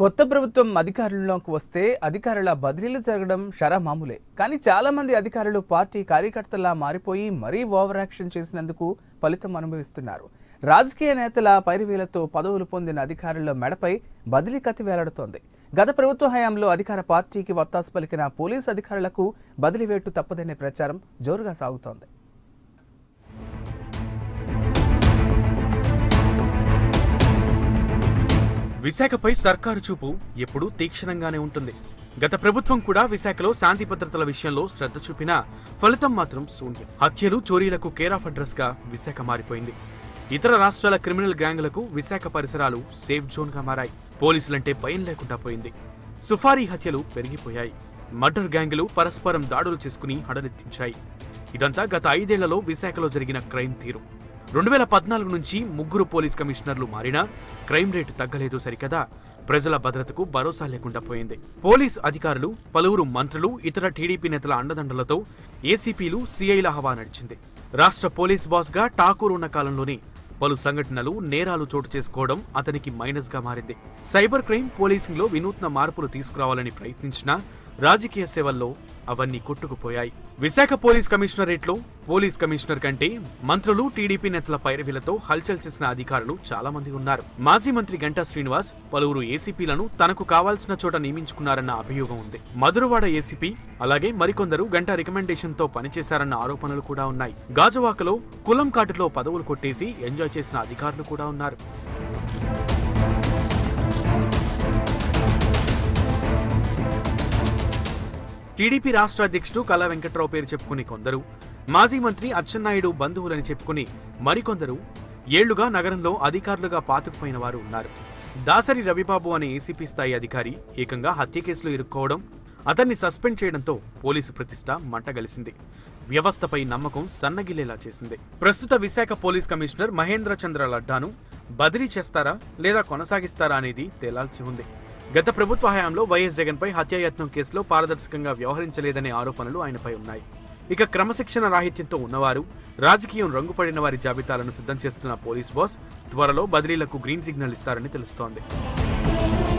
కొత్త ప్రభుత్వం అధికారంలోకి వస్తే అధికారుల బదిలీలు జరగడం షరా మామూలే కానీ చాలా మంది అధికారులు పార్టీ కార్యకర్తలా మారిపోయి మరీ ఓవర్ యాక్షన్ చేసినందుకు ఫలితం అనుభవిస్తున్నారు రాజకీయ నేతల పైరువేలతో పదవులు పొందిన అధికారుల మెడపై బదిలీ కత్తి వేలాడుతోంది గత ప్రభుత్వ హయాంలో అధికార పార్టీకి వత్తాసు పలికిన పోలీస్ అధికారులకు బదిలీ వేటు తప్పదనే ప్రచారం జోరుగా సాగుతోంది విశాఖపై సర్కారు చూపు ఎప్పుడూ తీక్షణంగానే ఉంటుంది గత ప్రభుత్వం కూడా విశాఖలో శాంతి భద్రతల విషయంలో శ్రద్ధ చూపినా ఫలితం మాత్రం శూన్యం హత్యలు చోరీలకు కేర్ ఆఫ్ అడ్రస్ గా విశాఖ మారిపోయింది ఇతర రాష్ట్రాల క్రిమినల్ గ్యాంగులకు విశాఖ పరిసరాలు సేఫ్ జోన్ గా మారాయి పోలీసులంటే భయం లేకుండా పోయింది సుఫారీ హత్యలు పెరిగిపోయాయి మర్డర్ గ్యాంగులు పరస్పరం దాడులు చేసుకుని హడలెత్తించాయి ఇదంతా గత ఐదేళ్లలో విశాఖలో జరిగిన క్రైమ్ తీరు రెండు వేల పద్నాలుగు నుంచి ముగ్గురు పోలీస్ కమిషనర్లు మారినా క్రైమ్ రేటు తగ్గలేదు సరికదా ప్రజల భద్రతకు భరోసా లేకుండా పోయింది పోలీస్ అధికారులు పలువురు మంత్రులు ఇతర టీడీపీ నేతల అండదండలతో ఏసీపీలు సీఐల హవా నడిచింది రాష్ట్ర పోలీస్ బాస్గా ఠాకూర్ ఉన్న కాలంలోనే పలు సంఘటనలు నేరాలు చోటు చేసుకోవడం అతనికి మైనస్ గా మారింది సైబర్ క్రైమ్ పోలీసింగ్లో వినూత్న మార్పులు తీసుకురావాలని ప్రయత్నించినా రాజకీయ సేవల్లో అవన్నీ కొట్టుకుపోయాయి విశాఖ పోలీస్ కమిషనరేట్లో పోలీస్ కమిషనర్ కంటే మంత్రులు టీడీపీ నేతల పైరవీలతో హల్చల్ చేసిన అధికారులు చాలా మంది ఉన్నారు మాజీ మంత్రి గంటా శ్రీనివాస్ పలువురు ఏసీపీలను తనకు కావాల్సిన చోట నియమించుకున్నారన్న అభియోగం ఉంది మధురవాడ ఏసీపీ అలాగే మరికొందరు గంటా రికమెండేషన్ తో పనిచేశారన్న ఆరోపణలు కూడా ఉన్నాయి గాజువాకలో కులం కాటులో పదవులు కొట్టేసి ఎంజాయ్ చేసిన అధికారులు కూడా ఉన్నారు టీడీపీ రాష్ట్ర అధ్యక్షుడు కళా వెంకట్రావు పేరు చెప్పుకుని కొందరు మాజీ మంత్రి అచ్చెన్నాయుడు బంధువులని చెప్పుకుని మరికొందరు ఏళ్లుగా నగరంలో అధికారులుగా పాతుకుపోయిన వారు ఉన్నారు దాసరి రవిబాబు అనే ఏసీపీ స్థాయి అధికారి ఏకంగా హత్య కేసులో ఇరుక్కోవడం అతన్ని సస్పెండ్ చేయడంతో పోలీసు ప్రతిష్ట మంటగలిసింది వ్యవస్థపై నమ్మకం సన్నగిల్లేలా చేసింది ప్రస్తుత విశాఖ పోలీస్ కమిషనర్ మహేంద్ర చంద్ర లడ్డాను బదిలీ చేస్తారా లేదా కొనసాగిస్తారా అనేది తేలాల్సి ఉంది గత ప్రభుత్వ హయాంలో వైఎస్ జగన్పై హత్యాయత్నం కేసులో పారదర్శకంగా వ్యవహరించలేదనే ఆరోపణలు ఆయనపై ఉన్నాయి ఇక క్రమశిక్షణ రాహిత్యంతో ఉన్నవారు రాజకీయం రంగుపడిన వారి జాబితాలను సిద్ధం చేస్తున్న పోలీస్ బాస్ త్వరలో బదిలీలకు గ్రీన్ సిగ్నల్ ఇస్తారని తెలుస్తోంది